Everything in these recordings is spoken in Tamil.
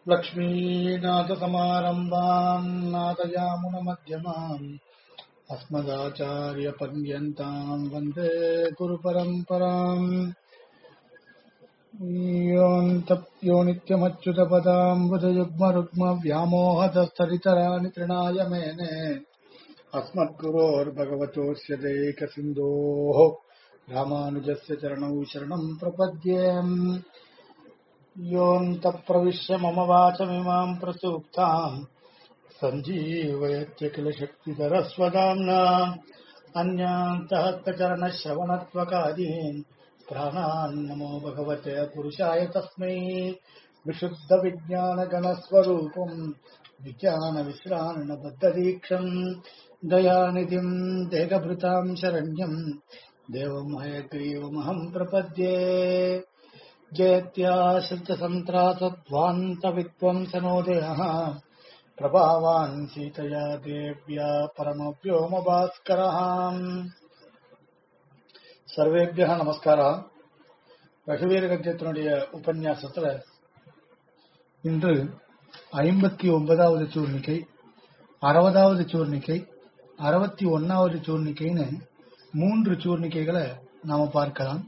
लक्ष्मीनाथसमारम्भाम् नाथयामुनमध्यमाम् अस्मदाचार्यपर्यन्ताम् वन्दे गुरुपरम्पराम् योऽन्त- यो नित्यमच्युतपदाम् बुधयुग्मरुग्मव्यामोहतस्तरितराणि तृणाय मेने अस्मद्गुरोर्भगवतोऽस्य देकसिन्धोः रामानुजस्य चरणौ शरणम् प्रपद्ये योऽन्तप्रविश्य मम वाचमिमाम् प्रसूक्ताम् सञ्जीवयत्य किल शक्तिधरस्वदाम्ना अन्यान्तहस्तचरणश्रवणत्वकादीन् प्राणान् नमो भगवते पुरुषाय तस्मै विशुद्धविज्ञानगणस्वरूपम् विज्ञानविश्राणबद्धदीक्षम् दयानिधिम् देहभृताम् शरण्यम् देवम् हयग्रीवमहम् प्रपद्ये जयत्याश्रितसन्त्रासध्वान्तविद्वंसनोदयः प्रभावान् सीतया देव्या परमव्योमभास्करः சர்வேபியா நமஸ்காரா ரகுவீர கத்தியத்தினுடைய உபன்யாசத்துல இன்று ஐம்பத்தி ஒன்பதாவது சூர்ணிக்கை அறுபதாவது சூர்ணிக்கை அறுபத்தி ஒன்னாவது சூர்ணிக்கைன்னு மூன்று சூர்ணிக்கைகளை நாம பார்க்கலாம்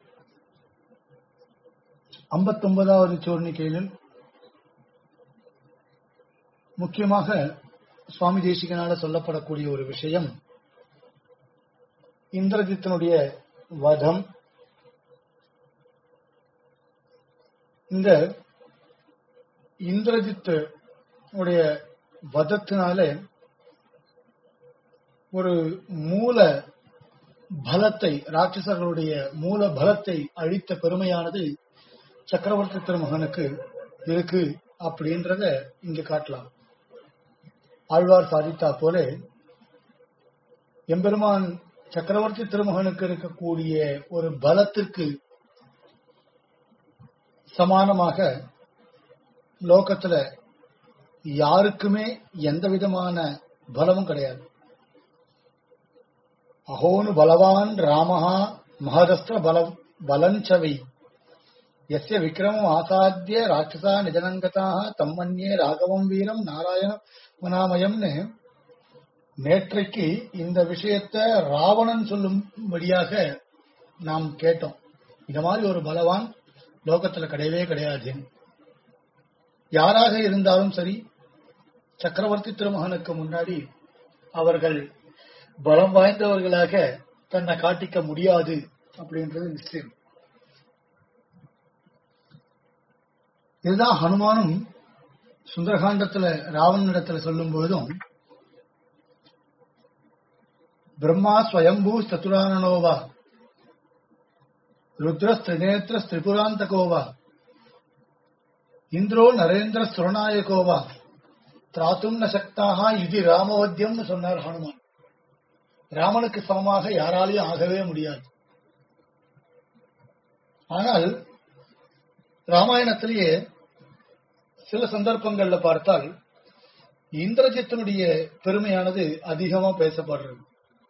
ஐம்பத்தொன்பதாவது சூர்ணிக்கையில் முக்கியமாக சுவாமி தேசிகனால சொல்லப்படக்கூடிய ஒரு விஷயம் இந்திரஜித்தனுடைய வதம் இந்த இந்திரஜித் உடைய வதத்தினால ஒரு மூல பலத்தை ராட்சசர்களுடைய மூல பலத்தை அழித்த பெருமையானது சக்கரவர்த்தி திருமகனுக்கு இருக்கு அப்படின்றத இங்க காட்டலாம் ஆழ்வார் சாதித்தா போல எம்பெருமான் சக்கரவர்த்தி திருமகனுக்கு இருக்கக்கூடிய ஒரு பலத்திற்கு சமானமாக லோகத்துல யாருக்குமே எந்த விதமான பலமும் கிடையாது அகோனு பலவான் ராமஹா மகதஸ்திர பலம் பலஞ்சவை எஸ்ய விக்ரமம் ஆசாத்திய ராட்சசா நிஜனங்கதாக தம்மன்யே ராகவம் வீரம் நாராயண மனாமயம்னு நேற்றைக்கு இந்த விஷயத்த ராவணன் சொல்லும்படியாக நாம் கேட்டோம் இந்த மாதிரி ஒரு பலவான் லோகத்துல கிடையவே கிடையாது யாராக இருந்தாலும் சரி சக்கரவர்த்தி திருமகனுக்கு முன்னாடி அவர்கள் பலம் வாய்ந்தவர்களாக தன்னை காட்டிக்க முடியாது அப்படின்றது நிச்சயம் இதுதான் ஹனுமானும் சுந்தரகாண்டத்துல ராவணனிடத்துல சொல்லும் பொழுதும் பிரம்மா ஸ்வயம்பூ சதுரானனோவா ருத்ரஸ்திரிநேத்திர திரிபுராந்தகோவா இந்திரோ நரேந்திர சுரநாயகோவா திராத்தும் ந சக்தாக இது ராமவத்தியம்னு சொன்னார் ஹனுமான் ராமனுக்கு சமமாக யாராலையும் ஆகவே முடியாது ஆனால் ராமாயணத்திலேயே சில சந்தர்ப்பங்கள்ல பார்த்தால் இந்திரஜித்தனுடைய பெருமையானது அதிகமா பேசப்படுறது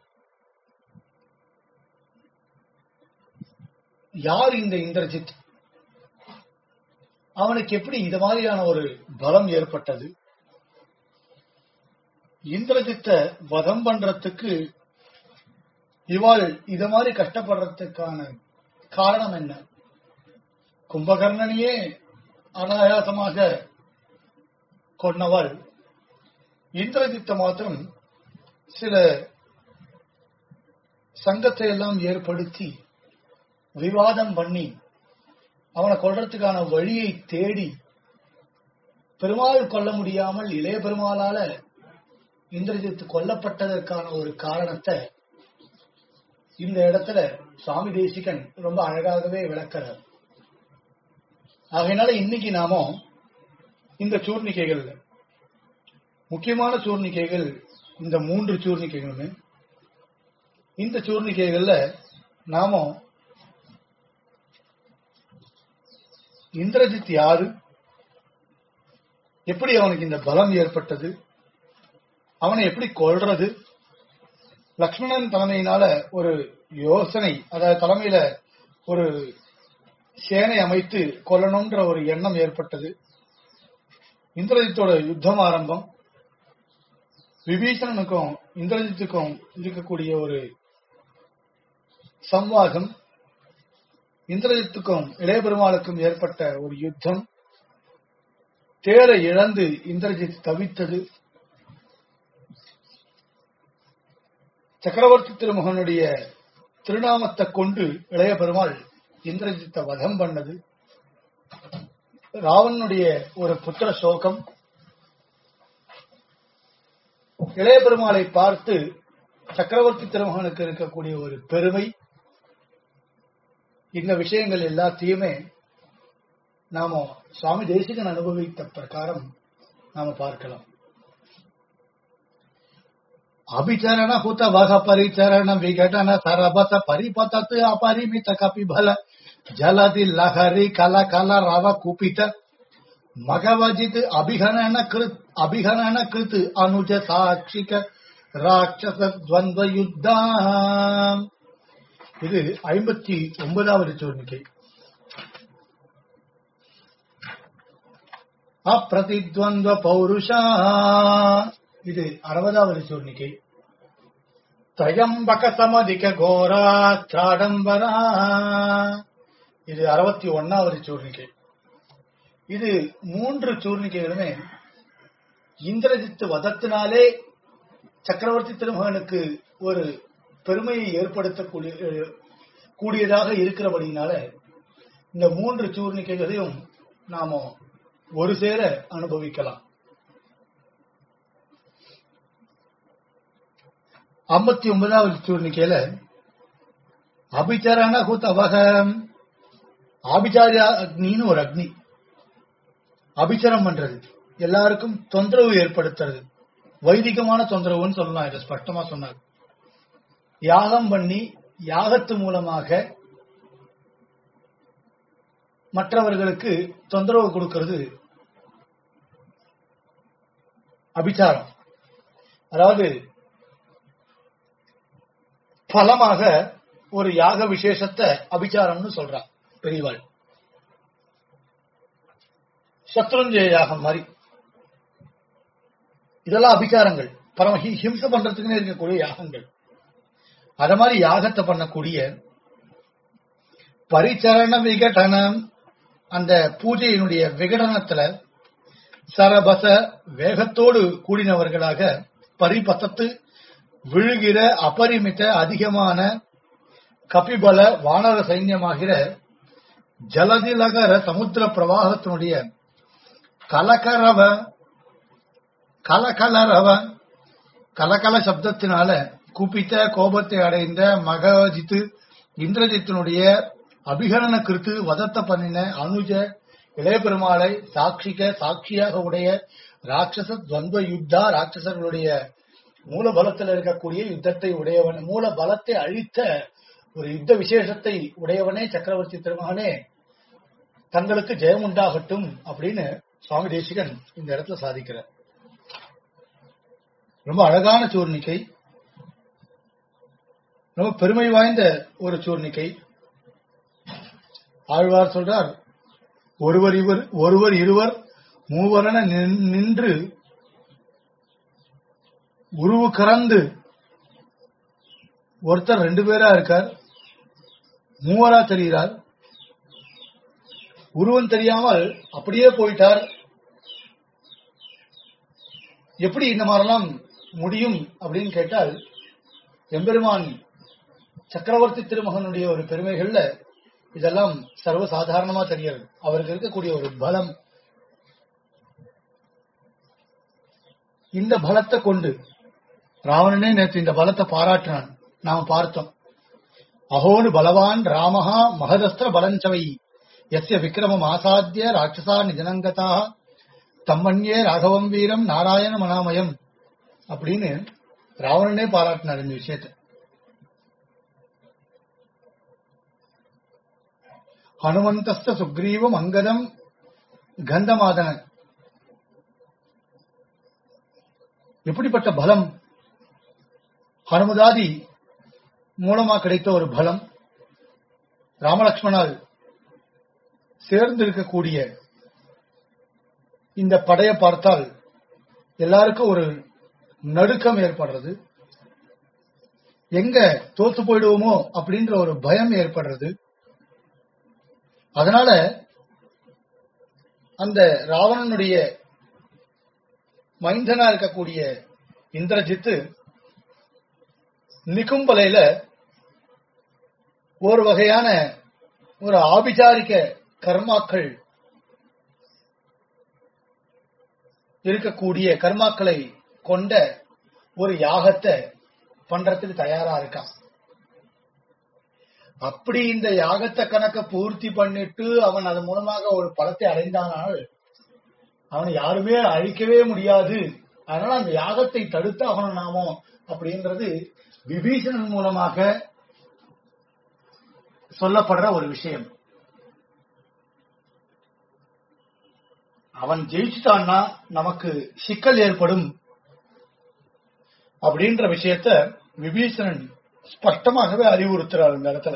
யார் இந்த இந்திரஜித் அவனுக்கு எப்படி இந்த மாதிரியான ஒரு பலம் ஏற்பட்டது இந்திரஜித்த வதம் பண்றதுக்கு இவாள் இத மாதிரி கஷ்டப்படுறதுக்கான காரணம் என்ன கும்பகர்ணனையே அனாயாசமாக கொண்டவள் இந்திரஜித்த மாத்திரம் சில சங்கத்தை எல்லாம் ஏற்படுத்தி விவாதம் பண்ணி அவனை கொல்றதுக்கான வழியை தேடி பெருமாள் கொல்ல முடியாமல் இளைய பெருமாளால இந்திரஜித் கொல்லப்பட்டதற்கான ஒரு காரணத்தை இந்த இடத்துல சுவாமி தேசிகன் ரொம்ப அழகாகவே விளக்கிறார் ஆகையினால இன்னைக்கு நாம இந்த சூர்ணிக்கைகள் முக்கியமான சூர்ணிக்கைகள் இந்த மூன்று சூர்ணிக்கைகளுமே இந்த சூர்ணிக்கைகள்ல நாம இந்திரஜித் யாரு எப்படி அவனுக்கு இந்த பலம் ஏற்பட்டது அவனை எப்படி கொல்றது லக்ஷ்மணன் தலைமையினால ஒரு யோசனை அதாவது தலைமையில ஒரு சேனை அமைத்து கொல்லணும்ன்ற ஒரு எண்ணம் ஏற்பட்டது இந்திரஜித்தோட யுத்தம் ஆரம்பம் விபீஷணனுக்கும் இந்திரஜித்துக்கும் இருக்கக்கூடிய ஒரு சம்வாதம் இந்திரஜித்துக்கும் இளைய பெருமாளுக்கும் ஏற்பட்ட ஒரு யுத்தம் தேரை இழந்து இந்திரஜித் தவித்தது சக்கரவர்த்தி திருமகனுடைய திருநாமத்தை கொண்டு இளைய பெருமாள் இந்திரஜித்தை வதம் பண்ணது ராவனுடைய ஒரு புத்திர சோகம் இளைய பெருமாளை பார்த்து சக்கரவர்த்தி திருமகனுக்கு இருக்கக்கூடிய ஒரு பெருமை இந்த விஷயங்கள் எல்லாத்தையுமே நாம சுவாமி தேசிகன் அனுபவித்த பிரகாரம் நாம பார்க்கலாம் அபிச்சரண ஹுத வக பரிச்சரண விகடன சரபச பரிபதத்து அபரிமித கபிபல ஜலதி லஹரி கல கல ரவ குபித மகவஜித் அபிகணன கிருத் அபிகணன கிருத் அனுஜ சாட்சிக ராட்சச துவந்த யுத்தம் இது ஐம்பத்தி ஒன்பதாவது சோர்ணிக்கை அப்பிரதித்வந்த பௌருஷா இது அறுபதாவது சூர்ணிகை திரையம்பக சமதிக கோரா திராடம்பரா இது அறுபத்தி ஒன்னாவது சூர்ணிகை இது மூன்று சூர்ணிகைகளுமே இந்திரஜித்து வதத்தினாலே சக்கரவர்த்தி திருமகனுக்கு ஒரு பெருமையை ஏற்படுத்தக்கூடிய கூடியதாக இருக்கிறபடினால இந்த மூன்று சூர்ணிகைகளையும் நாம ஒரு சேர அனுபவிக்கலாம் ஐம்பத்தி ஒன்பதாவது சூர்ணிக்கையில அபிச்சரண ஹுத் அவகரம் ஆபிச்சாரிய அக்னின்னு ஒரு அக்னி அபிச்சரம் பண்றது எல்லாருக்கும் தொந்தரவு ஏற்படுத்துறது வைதிகமான தொந்தரவுன்னு சொல்லலாம் இதை ஸ்பஷ்டமா சொன்னார் யாகம் பண்ணி யாகத்து மூலமாக மற்றவர்களுக்கு தொந்தரவு கொடுக்கிறது அபிச்சாரம் அதாவது பலமாக ஒரு யாக விசேஷத்தை அபிச்சாரம்னு சொல்றான் பெரியவாள் சத்ருஞ்சய யாகம் மாதிரி இதெல்லாம் அபிச்சாரங்கள் பரம ஹி- ஹிம்சை பண்றதுக்குன்னு இருக்கக்கூடிய யாகங்கள் அத மாதிரி யாகத்தை பண்ணக்கூடிய பரிச்சரண விகடனம் அந்த பூஜையினுடைய விகடனத்துல சரபச வேகத்தோடு கூடினவர்களாக பரிபத்தத்து விழுகிற அபரிமித அதிகமான கபிபல வானர சைன்யமாகிற ஜலதிலகர சமுத்திர பிரவாகத்தினுடைய கலகரவ கலகலரவ கலகல சப்தத்தினால குப்பித்த கோபத்தை அடைந்த மகஜித்து இந்திரஜித்தினுடைய அபிகரண கிருத்து வதத்த பண்ணின அனுஜ இளைய பெருமாளை சாட்சிக்க சாட்சியாக உடைய ராட்சச துவந்த யுத்தா ராட்சசர்களுடைய மூல பலத்தில் இருக்கக்கூடிய யுத்தத்தை உடையவன் மூல பலத்தை அழித்த ஒரு யுத்த விசேஷத்தை உடையவனே சக்கரவர்த்தி திருமகனே தங்களுக்கு ஜெயம் உண்டாகட்டும் அப்படின்னு சுவாமி தேசிகன் இந்த இடத்துல சாதிக்கிறார் ரொம்ப அழகான சூர்ணிக்கை ரொம்ப பெருமை வாய்ந்த ஒரு சூர்ணிக்கை ஆழ்வார் சொல்றார் ஒருவர் இவர் ஒருவர் இருவர் மூவரென நின்- நின்று உருவு கறந்து ஒருத்தர் ரெண்டு பேரா இருக்கார் மூவரா தெரிகிறார் உருவம் தெரியாமல் அப்படியே போயிட்டார் எப்படி இந்த மாதிரிலாம் முடியும் அப்படின்னு கேட்டால் எம்பெருமான் சக்கரவர்த்தி திருமகனுடைய ஒரு பெருமைகள்ல இதெல்லாம் சர்வ சாதாரணமா தெரிகிறது அவருக்கு இருக்கக்கூடிய ஒரு பலம் இந்த பலத்தை கொண்டு ராவணனே நேற்று இந்த பலத்தை பாராட்டினான் நாம பார்த்தோம் அஹோனு பலவான் ராமஹா மகதஸ்திர பலஞ்சவை எஸ்ய விக்ரமம் ஆசாத்திய ராட்சசா நிஜனங்கதா தம்மன்யே ராகவம் வீரம் நாராயண மனாமயம் அப்படின்னு ராவணனே பாராட்டினார் இந்த விஷயத்தை ஹனுமந்தஸ்த சுக்ரீவம் அங்கதம் கந்தமாதன எப்படிப்பட்ட பலம் ஹனுமதாதி மூலமா கிடைத்த ஒரு பலம் ராமலக்ஷ்மணால் சேர்ந்து இருக்கக்கூடிய இந்த படையை பார்த்தால் எல்லாருக்கும் ஒரு நடுக்கம் ஏற்படுறது எங்க தோத்து போயிடுவோமோ அப்படின்ற ஒரு பயம் ஏற்படுறது அதனால அந்த ராவணனுடைய மைந்தனா இருக்கக்கூடிய இந்திரஜித்து நிகும்பலையில ஒரு வகையான ஒரு ஆபிச்சாரிக்க கர்மாக்கள் இருக்கக்கூடிய கர்மாக்களை கொண்ட ஒரு யாகத்தை பண்றதுக்கு தயாரா இருக்கான் அப்படி இந்த யாகத்தை கணக்க பூர்த்தி பண்ணிட்டு அவன் அதன் மூலமாக ஒரு பலத்தை அடைந்தானால் அவனை யாருமே அழிக்கவே முடியாது அதனால அந்த யாகத்தை தடுத்து அவனை நாமோ அப்படின்றது விபீஷணன் மூலமாக சொல்லப்படுற ஒரு விஷயம் அவன் ஜெயிச்சுட்டான்னா நமக்கு சிக்கல் ஏற்படும் அப்படின்ற விஷயத்த விபீஷணன் ஸ்பஷ்டமாகவே அறிவுறுத்துறார் இந்த இடத்துல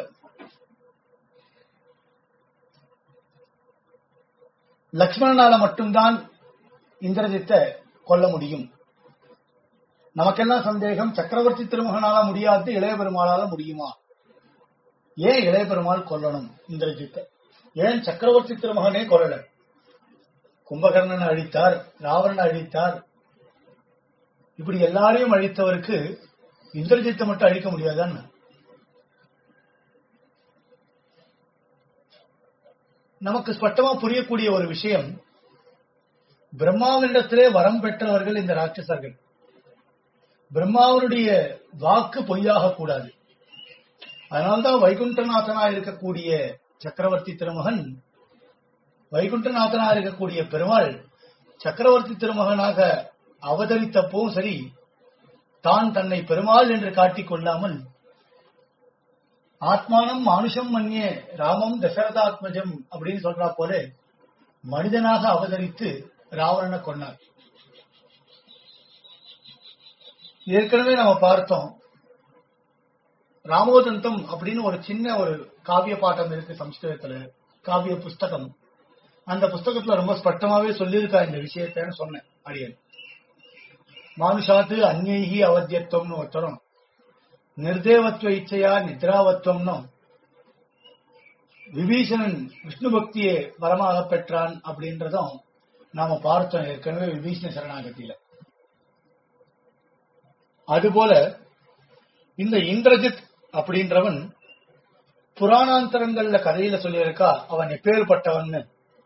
லக்ஷ்மணனால மட்டும்தான் இந்திரஜித்தை கொல்ல முடியும் நமக்கெல்லாம் சந்தேகம் சக்கரவர்த்தி திருமகனால முடியாது இளைய பெருமாளால முடியுமா ஏன் இளைய பெருமாள் கொல்லணும் இந்திரஜித்தை ஏன் சக்கரவர்த்தி திருமகனே கொல்லல கும்பகர்ணனை அழித்தார் ராவணனை அழித்தார் இப்படி எல்லாரையும் அழித்தவருக்கு இந்திரஜித்தை மட்டும் அழிக்க முடியாதான்னு நமக்கு ஸ்பஷ்டமா புரியக்கூடிய ஒரு விஷயம் பிரம்மாவினிடத்திலே வரம் பெற்றவர்கள் இந்த ராட்சசர்கள் பிரம்மாவனுடைய வாக்கு பொய்யாக கூடாது அதனால்தான் வைகுண்டநாதனா இருக்கக்கூடிய சக்கரவர்த்தி திருமகன் வைகுண்டநாதனா இருக்கக்கூடிய பெருமாள் சக்கரவர்த்தி திருமகனாக அவதரித்தப்போ சரி தான் தன்னை பெருமாள் என்று காட்டிக் கொள்ளாமல் ஆத்மானம் மானுஷம் மன்னிய ராமம் தசரதாத்மஜம் அப்படின்னு சொல்றா போல மனிதனாக அவதரித்து ராவணனை கொன்னார் ஏற்கனவே நம்ம பார்த்தோம் ராமோதந்தம் அப்படின்னு ஒரு சின்ன ஒரு காவிய பாட்டம் இருக்கு சம்ஸ்கிருதத்துல காவிய புஸ்தகம் அந்த புஸ்தகத்துல ரொம்ப ஸ்பஷ்டமாவே சொல்லியிருக்கா இந்த விஷயத்தைன்னு சொன்னேன் அடியன் மானுஷாத்து அந்நேகி அவத்தியத்துவம்னு ஒருத்தரும் நிர்தேவத்துவ இச்சையா நித்ராவத்துவம்னும் விபீஷணன் விஷ்ணு பக்தியை வரமாக பெற்றான் அப்படின்றதும் நாம பார்த்தோம் ஏற்கனவே விபீஷண சரணாகத்தியில அதுபோல இந்த இந்திரஜித் அப்படின்றவன் புராணாந்தரங்கள்ல கதையில சொல்லியிருக்கா அவன் எப்பேற்பட்டவன்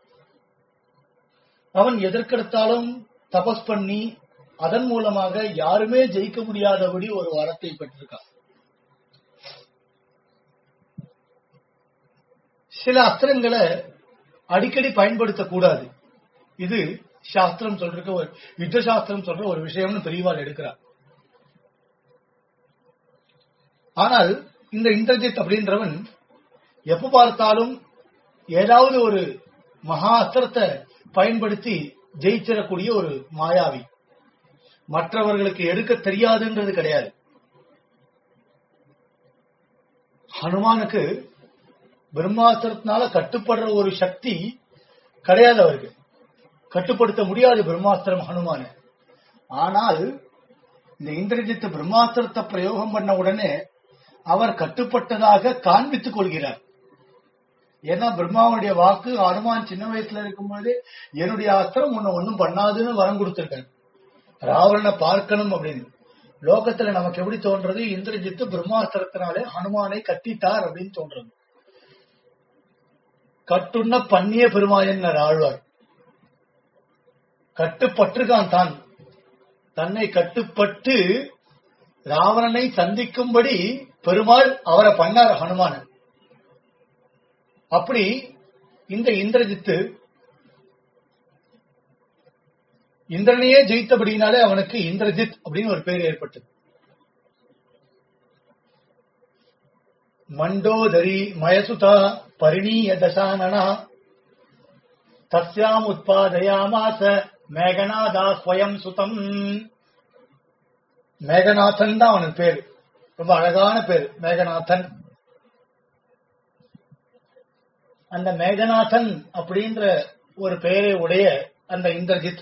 அவன் எதற்கெடுத்தாலும் தபஸ் பண்ணி அதன் மூலமாக யாருமே ஜெயிக்க முடியாதபடி ஒரு வரத்தை பெற்றிருக்கான் சில அஸ்திரங்களை அடிக்கடி பயன்படுத்தக்கூடாது இது சாஸ்திரம் சொல்ற ஒரு யுத்த சாஸ்திரம் சொல்ற ஒரு விஷயம்னு பெரியவாள் எடுக்கிறார் ஆனால் இந்த இந்திரஜித் அப்படின்றவன் எப்ப பார்த்தாலும் ஏதாவது ஒரு மகா அஸ்திரத்தை பயன்படுத்தி ஜெயிச்சிடக்கூடிய ஒரு மாயாவி மற்றவர்களுக்கு எடுக்க தெரியாதுன்றது கிடையாது ஹனுமானுக்கு பிரம்மாஸ்திரத்தினால கட்டுப்படுற ஒரு சக்தி கிடையாது அவருக்கு கட்டுப்படுத்த முடியாது பிரம்மாஸ்திரம் ஹனுமான ஆனால் இந்த இந்திரஜித் பிரம்மாஸ்திரத்தை பிரயோகம் பண்ண உடனே அவர் கட்டுப்பட்டதாக காண்பித்துக் கொள்கிறார் ஏன்னா பிரம்மாவுடைய வாக்கு ஹனுமான் சின்ன வயசுல இருக்கும்போது என்னுடைய அஸ்திரம் உன்னை ஒன்னும் பண்ணாதுன்னு வரம் கொடுத்திருக்காரு ராவணனை பார்க்கணும் அப்படின்னு லோகத்துல நமக்கு எப்படி தோன்றது இந்திரஜித்து பிரம்மாஸ்திரத்தினாலே ஹனுமானை கட்டிட்டார் அப்படின்னு தோன்றது கட்டுண்ண பண்ணிய பெருமாயன் ஆழ்வார் கட்டுப்பட்டிருக்கான் தான் தன்னை கட்டுப்பட்டு ராவணனை சந்திக்கும்படி பெருமாள் அவரை பண்ணார் ஹனுமான அப்படி இந்த இந்திரஜித்து இந்திரனையே ஜெயித்தபடினாலே அவனுக்கு இந்திரஜித் அப்படின்னு ஒரு பேர் ஏற்பட்டது மண்டோதரி மயசுதா பரிணீய தசானனா தஸ்யாம் உத்பாதயாமாச மேகநாதா ஸ்வயம் சுதம் மேகநாதன் தான் அவனுக்கு பேர் ரொம்ப அழகான பேர் மேகநாதன் அந்த மேகநாதன் அப்படின்ற ஒரு பெயரை உடைய அந்த இந்திரஜித்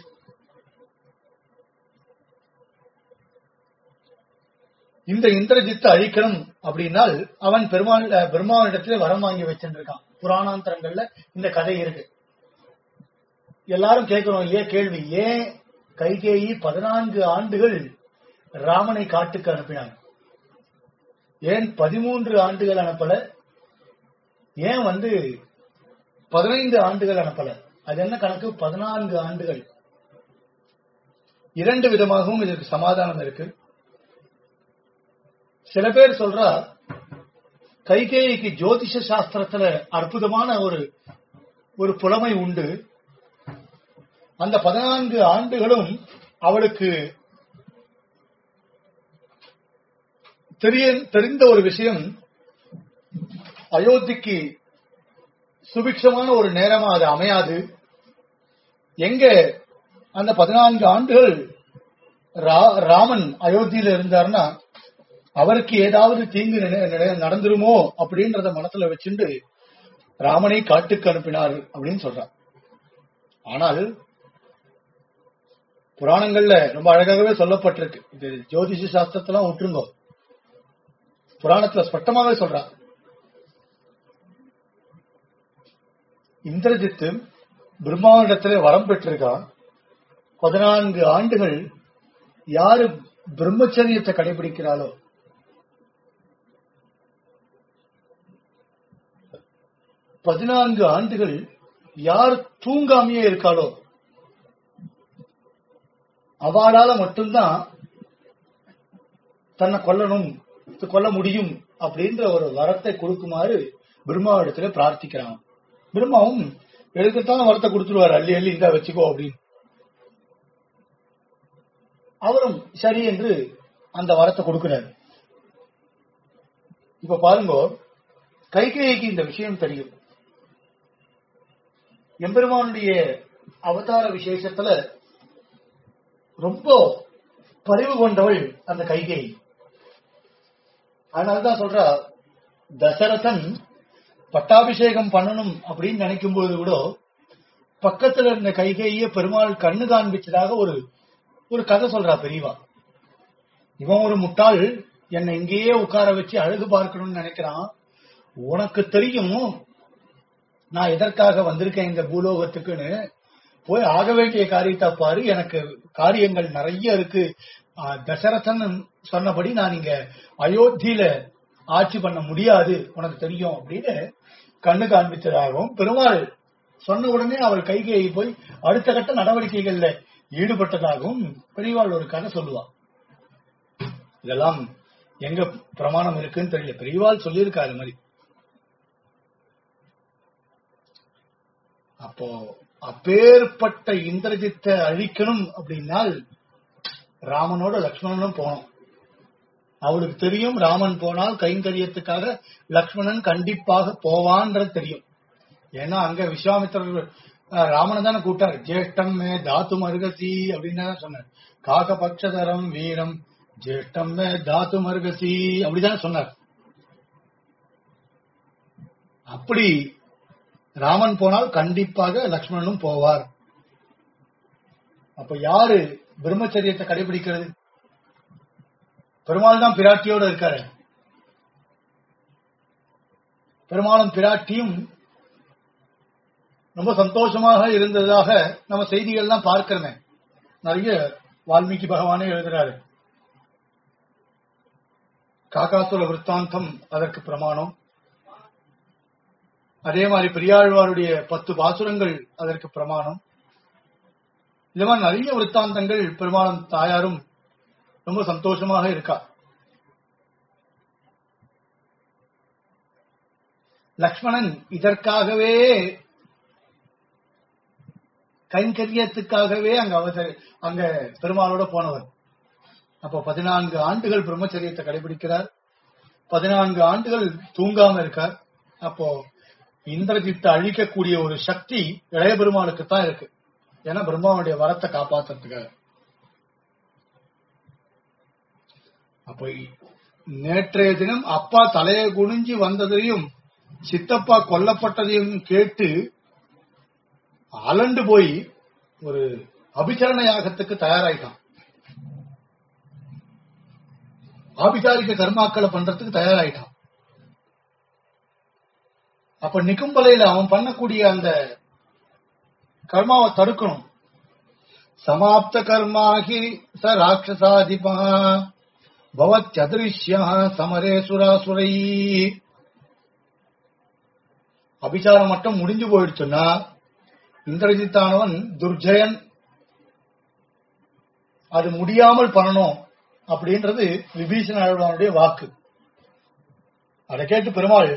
இந்த இந்திரஜித்தை அழிக்கணும் அப்படின்னால் அவன் பெருமாள் அஹ், பிரம்மாவனிடத்துல வரம் வாங்கி வச்சிருக்கான் புராணாந்தரங்கள்ல இந்த கதை இருக்கு எல்லாரும் கேட்கிறோம் இல்லையா கேள்வி ஏன் கைகேயி பதினான்கு ஆண்டுகள் ராமனை காட்டுக்கு அனுப்பினான் ஏன் பதிமூன்று ஆண்டுகள் அனுப்பல ஏன் வந்து பதினைந்து ஆண்டுகள் அனுப்பல அது என்ன கணக்கு பதினான்கு ஆண்டுகள் இரண்டு விதமாகவும் இதற்கு சமாதானம் இருக்கு சில பேர் சொல்றா கைகேயிக்கு ஜோதிஷ சாஸ்திரத்துல அற்புதமான ஒரு ஒரு புலமை உண்டு அந்த பதினான்கு ஆண்டுகளும் அவளுக்கு தெரிய தெரிந்த ஒரு விஷயம் அயோத்திக்கு சுபிக்ஷமான ஒரு நேரமா அது அமையாது எங்க அந்த பதினான்கு ஆண்டுகள் ரா- ராமன் அயோத்தியில இருந்தார்னா அவருக்கு ஏதாவது தீங்கு நினை- நினை- நடந்துருமோ அப்படின்றத மனசுல வச்சுண்டு ராமனை காட்டுக்கு அனுப்பினார் அப்படின்னு சொல்றார் ஆனால் புராணங்கள்ல ரொம்ப அழகாகவே சொல்லப்பட்டிருக்கு இது ஜோதிஷ சாஸ்திரத்தெல்லாம் விட்டுருங்கோ புராணத்துல ஸ்பஷ்டமாவே சொல்றா இந்திரஜித்து பிரம்மாவிடத்துல வரம் பெற்றிருக்கான் பதினான்கு ஆண்டுகள் யாரு பிரம்மச்சரியத்தை கடைபிடிக்கிறாளோ பதினான்கு ஆண்டுகள் யார் தூங்காமையே இருக்காளோ அவளால மட்டும்தான் தன்னை கொல்லணும் கொல்ல முடியும் அப்படின்ற ஒரு வரத்தை கொடுக்குமாறு பிரம்மாவிடத்துல பிரார்த்திக்கிறான் பிரம்மாவும் எடுக்கத்தான் வரத்தை கொடுத்துருவாரு அள்ளி அள்ளி இந்தா வச்சுக்கோ அப்படின்னு அவரும் சரி என்று அந்த வரத்தை கொடுக்கிறார் இப்ப பாருங்க கைகேயிக்கு இந்த விஷயம் தெரியும் எம்பெருமானுடைய அவதார விசேஷத்துல ரொம்ப பரிவு கொண்டவள் அந்த கைகேயி அதனாலதான் சொல்றா தசரதன் பட்டாபிஷேகம் பண்ணணும் அப்படின்னு நினைக்கும் போது கூட பக்கத்துல இருந்த கைகேய பெருமாள் கண்ணு காண்பிச்சதாக ஒரு ஒரு கதை சொல்றா பெரியவா இவன் ஒரு முட்டாள் என்னை இங்கேயே உட்கார வச்சு அழகு பார்க்கணும்னு நினைக்கிறான் உனக்கு தெரியும் நான் எதற்காக வந்திருக்கேன் இந்த பூலோகத்துக்குன்னு போய் ஆக வேண்டிய காரியத்தை பாரு எனக்கு காரியங்கள் நிறைய இருக்கு ஆ, தசரதன் சொன்னபடி நான் இங்க அயோத்தியில ஆட்சி பண்ண முடியாது உனக்கு தெரியும் அப்படின்னு கண்ணு காண்பித்ததாகவும் பெருமாள் சொன்ன உடனே அவர் கைகையை போய் அடுத்த கட்ட நடவடிக்கைகள்ல ஈடுபட்டதாகவும் பெரியவாள் ஒரு கதை சொல்லுவா இதெல்லாம் எங்க பிரமாணம் இருக்குன்னு தெரியல பெரியவாள் சொல்லியிருக்காரு அது மாதிரி அப்போ அப்பேற்பட்ட இந்திரஜித்தை அழிக்கணும் அப்படின்னால் ராமனோட லக்ஷ்மணனும் போனோம் அவளுக்கு தெரியும் ராமன் போனால் கைங்கரியத்துக்காக லக்ஷ்மணன் கண்டிப்பாக போவான்றது தெரியும் ஏன்னா அங்க விஸ்வாமித்திரர் அஹ், ராமனை தானே கூட்டாரு ஜேஷ்டம் மே தாத்து மருகசி அப்படின்னு தானே சொன்னார் காகபக்ஷதரம் வீரம் ஜேஷ்டம் மே தாத்து மருகசி அப்படிதானே சொன்னார் அப்படி ராமன் போனால் கண்டிப்பாக லக்ஷ்மணனும் போவார் அப்ப யாரு பிரம்மச்சரியத்தை கடைபிடிக்கிறது பெருமாள் தான் பிராட்டியோட இருக்காரு பெருமாளும் பிராட்டியும் ரொம்ப சந்தோஷமாக இருந்ததாக நம்ம செய்திகள்லாம் பார்க்கிறோமே நிறைய வால்மீகி பகவானே எழுதுறாரு காக்காசுர விற்த்தாந்தம் அதற்கு பிரமாணம் அதே மாதிரி பெரியாழ்வாருடைய பத்து பாசுரங்கள் அதற்கு பிரமாணம் இந்த மாதிரி நிறைய விற்த்தாந்தங்கள் பெருமாளும் தாயாரும் ரொம்ப சந்தோஷமாக இருக்கா லக்ஷ்மணன் இதற்காகவே கைங்கரியத்துக்காகவே அங்க அவசர அங்க பெருமாளோட போனவர் அப்போ பதினான்கு ஆண்டுகள் பிரம்மச்சரியத்தை கடைபிடிக்கிறார் பதினான்கு ஆண்டுகள் தூங்காம இருக்கார் அப்போ இந்திரஜித்தை அழிக்கக்கூடிய ஒரு சக்தி இளைய பெருமாளுக்கு தான் இருக்கு ஏன்னா பிரம்மாவுடைய வரத்தை காப்பாத்துறதுக்காக அப்போ நேற்றைய தினம் அப்பா தலையை குனிஞ்சு வந்ததையும் சித்தப்பா கொல்லப்பட்டதையும் கேட்டு அலண்டு போய் ஒரு அபிச்சரண யாகத்துக்கு தயாராயிட்டான் ஆபிசாரிக கர்மாக்களை பண்றதுக்கு தயாராயிட்டான் அப்ப நிக்கும்பலையில அவன் பண்ணக்கூடிய அந்த கர்மாவை தடுக்கணும் சமாப்த கர்மாகி ச ராட்சசாதிபா பவத்யதிருஷ்யா சமரே சுராசுரை அபிசாரம் மட்டும் முடிஞ்சு போயிடுச்சுன்னா இந்திரஜித்தானவன் துர்ஜயன் அது முடியாமல் பண்ணணும் அப்படின்றது விபீஷண ஆழ்வானுடைய வாக்கு அதை கேட்டு பெருமாள்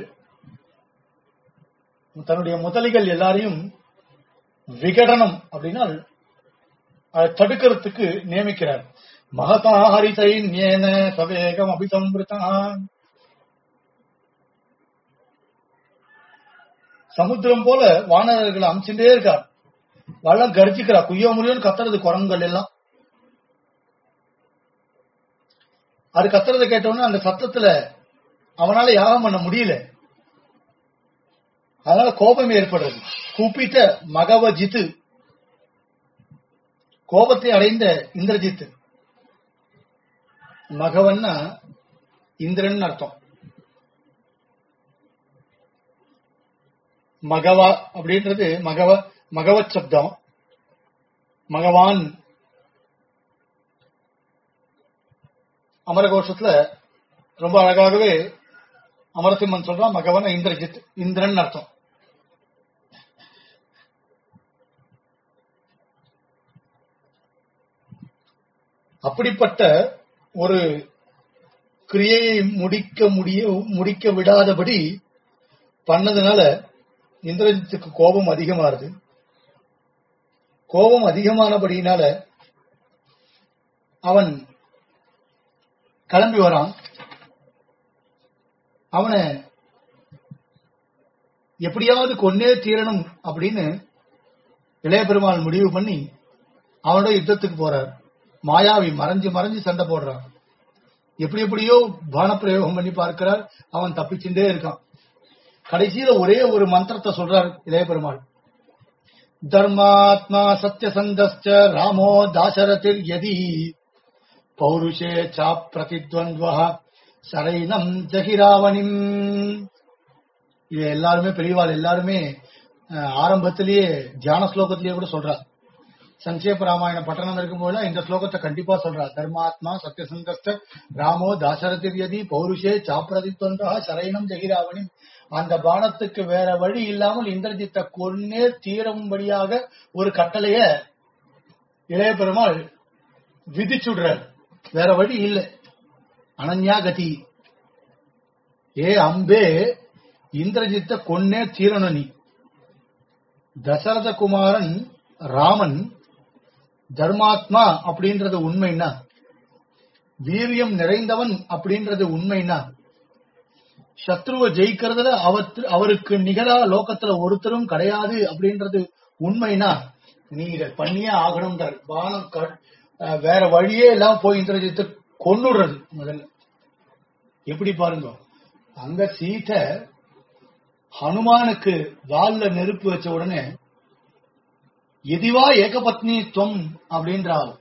தன்னுடைய முதலிகள் எல்லாரையும் விகடனம் அப்படின்னா அதை தடுக்கிறதுக்கு நியமிக்கிறார் மகதா ஹரிதை ஞேன சவேகம் அபிசம்பிருத்தான் சமுத்திரம் போல வானரர்களை அமிச்சுட்டே இருக்கார் வள்ளம் கர்ஜிக்கிறா குய்ய முடியும்னு கத்துறது குரங்குகள் எல்லாம் அது கத்துறதை கேட்டவுடனே அந்த சத்தத்துல அவனால யாகம் பண்ண முடியல அதனால கோபம் ஏற்படுறது கூப்பிட்ட மகவஜித்து கோபத்தை அடைந்த இந்திரஜித் மகவன்னா இந்திரன் அர்த்தம் மகவா அப்படின்றது மகவ மகவத் சப்தம் மகவான் அமரகோஷத்துல ரொம்ப அழகாகவே அமரசிம்மன் சொல்றான் மகவன் இந்திரஜித் இந்திரன் அர்த்தம் அப்படிப்பட்ட ஒரு கிரியையை முடிக்க முடிய முடிக்க விடாதபடி பண்ணதுனால இந்திரஜித்துக்கு கோபம் அதிகமாறுது கோபம் அதிகமானபடியினால அவன் கிளம்பி வரான் அவனை எப்படியாவது கொன்னே தீரணும் அப்படின்னு இளைய பெருமாள் முடிவு பண்ணி அவனோட யுத்தத்துக்கு போறார் மாயாவி மறைஞ்சு மறைஞ்சு சண்டை போடுறான் எப்படி எப்படியோ பானப்பிரயோகம் பண்ணி பார்க்கிறார் அவன் தப்பிச்சுட்டே இருக்கான் கடைசியில ஒரே ஒரு மந்திரத்தை சொல்றார் இளைய பெருமாள் தர்மாத்மா சத்யசந்தஸ்ச ராமோ தாசரதிர் யதி பௌருஷே சா பிரதித்வந்த்வ சரைனம் ஜகிராவணிம் இது எல்லாருமே பெரியவாள் எல்லாருமே அஹ், ஆரம்பத்திலேயே தியான ஸ்லோகத்திலேயே கூட சொல்றார் சங்கேப ராமாயண பட்டணம் இருக்கும்போது இந்த ஸ்லோகத்தை கண்டிப்பா சொல்றார் தர்மாத்மா சத்யசந்தஸ்த ராமோ தாசரதிர்யதி பௌருஷே சாப்பிரதித்வந்தா சரைனம் ஜெகிராவணி அந்த பானத்துக்கு வேற வழி இல்லாமல் இந்திரஜித்தை கொன்னே தீரும்படியாக ஒரு கட்டளைய இளைய பெருமாள் விதிச்சுடுறார் வேற வழி இல்லை அனன்யா கதி ஏ அம்பே இந்திரஜித்தை கொன்னே தீரணும் நீ தசரத குமாரன் ராமன் தர்மாத்மா அப்படின்றது உண்மைன்னா வீரியம் நிறைந்தவன் அப்படின்றது உண்மைன்னா சத்ருவை ஜெயிக்கிறதுல அவத்து அவருக்கு நிகரா லோகத்துல ஒருத்தரும் கிடையாது அப்படின்றது உண்மைனா நீ இதை பண்ணியே ஆகணும்ன்றார் பானம் க- அஹ் வேற வழியே எல்லாம் போய் இந்திரஜித்தை கொன்னுடுறது முதல்ல எப்படி பாருங்க அங்க சீதை ஹனுமானுக்கு வால்ல நெருப்பு வச்ச உடனே எதிவா ஏகபத்னி துவம் அப்படின்றாள்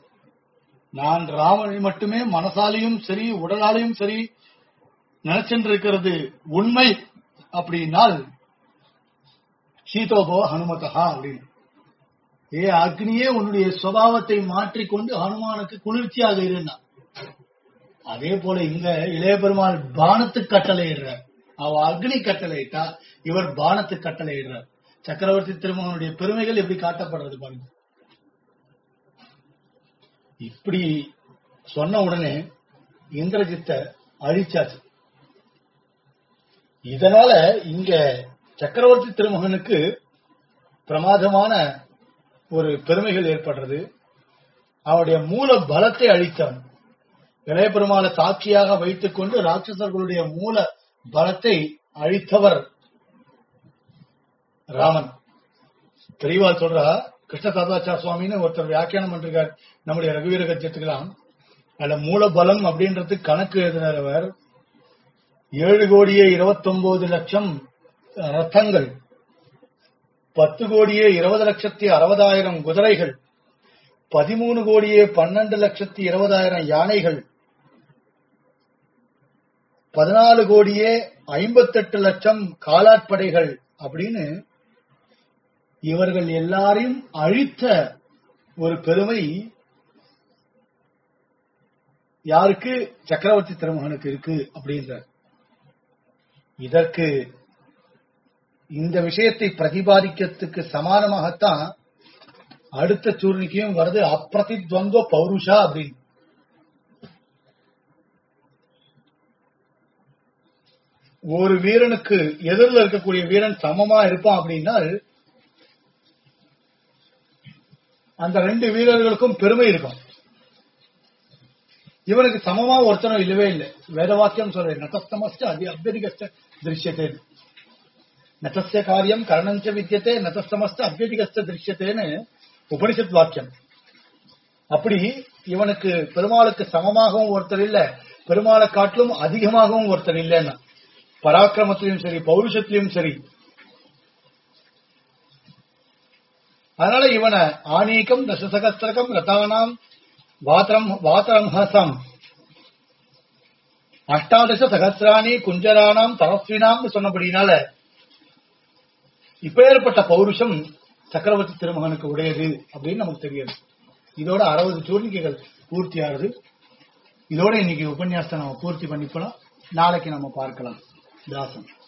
நான் ராமனை மட்டுமே மனசாலையும் சரி உடலாலையும் சரி நினைச்சுட்டு இருக்கிறது உண்மை அப்படின்னால் சீதோபோ ஹனுமதா அப்படின்னு ஏ அக்னியே உன்னுடைய சுபாவத்தை மாற்றிக்கொண்டு ஹனுமானுக்கு குளிர்ச்சியாக இருந்தான் அதே போல இங்க இளைய பெருமாள் பானத்துக்கு கட்டளையிடுறார் அவ அக்னி கட்டளையிட்டா இவர் பானத்துக்கு கட்டளையிடுறார் சக்கரவர்த்தி திருமகனுடைய பெருமைகள் எப்படி காட்டப்படுறது பாருங்க இப்படி சொன்ன உடனே இந்திரஜித்த அழிச்சாச்சு இதனால இங்க சக்கரவர்த்தி திருமகனுக்கு பிரமாதமான ஒரு பெருமைகள் ஏற்படுறது அவருடைய மூல பலத்தை அழித்தான் இளைய பெருமாளை சாட்சியாக வைத்துக் கொண்டு ராட்சசர்களுடைய மூல பலத்தை அழித்தவர் ராமன் பெரியவாள் சொல்றா கிருஷ்ண தாதாச்சார சுவாமின்னு ஒருத்தர் வியாக்கியானம் பண்ணிருக்கார் நம்முடைய ரகுவீர கட்சத்துக்கெல்லாம் அதுல மூல பலம் அப்படின்றது கணக்கு எழுதினவர் ஏழு கோடியே இருபத்தொன்பது லட்சம் ரத்தங்கள் பத்து கோடியே இருபது லட்சத்தி அறுபதாயிரம் குதிரைகள் பதிமூணு கோடியே பன்னெண்டு லட்சத்தி இருபதாயிரம் யானைகள் பதினாலு கோடியே ஐம்பத்தெட்டு லட்சம் காலாட்படைகள் அப்படின்னு இவர்கள் எல்லாரையும் அழித்த ஒரு பெருமை யாருக்கு சக்கரவர்த்தி திருமகனுக்கு இருக்கு அப்படின்ற இதற்கு இந்த விஷயத்தை பிரதிபாதிக்கிறதுக்கு சமானமாகத்தான் அடுத்த சூர்ணிக்கையும் வருது அப்பிரதித்வந்த பௌருஷா அப்படின்னு ஒரு வீரனுக்கு எதிரில் இருக்கக்கூடிய வீரன் சமமா இருப்பான் அப்படின்னா அந்த ரெண்டு வீரர்களுக்கும் பெருமை இருக்கும் இவனுக்கு சமமா ஒருத்தனும் இல்லவே இல்லை வேதவாக்கியம் சொல்றேன் நதஸ்தமஸ்ட அதி அபியதிகஸ்ட திருஷ்யத்தே நதஸ்ய காரியம் கரணஞ்ச வித்தியத்தே நதஸ்தமஸ்ட அபியதிகஸ்ட திருஷ்யத்தேன்னு உபனிஷத் வாக்கியம் அப்படி இவனுக்கு பெருமாளுக்கு சமமாகவும் ஒருத்தர் இல்ல பெருமாளை காட்டிலும் அதிகமாகவும் ஒருத்தர் இல்லைன்னா பராக்கிரமத்திலும் சரி பௌருஷத்திலும் சரி அதனால இவனை ஆனீகம் தசசகஸ்திரகம் ரதானாம் வாத்திரம் வாத்திரம்ஹசம் அஷ்டாதச சகசிராணி குஞ்சரானாம் தரஸ்வினாம் சொன்னபடினால இப்பேற்பட்ட பௌருஷம் சக்கரவர்த்தி திருமகனுக்கு உடையது அப்படின்னு நமக்கு தெரியுது இதோட அறுபது சூர்ணிகைகள் பூர்த்தி ஆகுது இதோட இன்னைக்கு உபன்யாசத்தை நம்ம பூர்த்தி பண்ணிக்கலாம் நாளைக்கு நம்ம பார்க்கலாம் தாசன்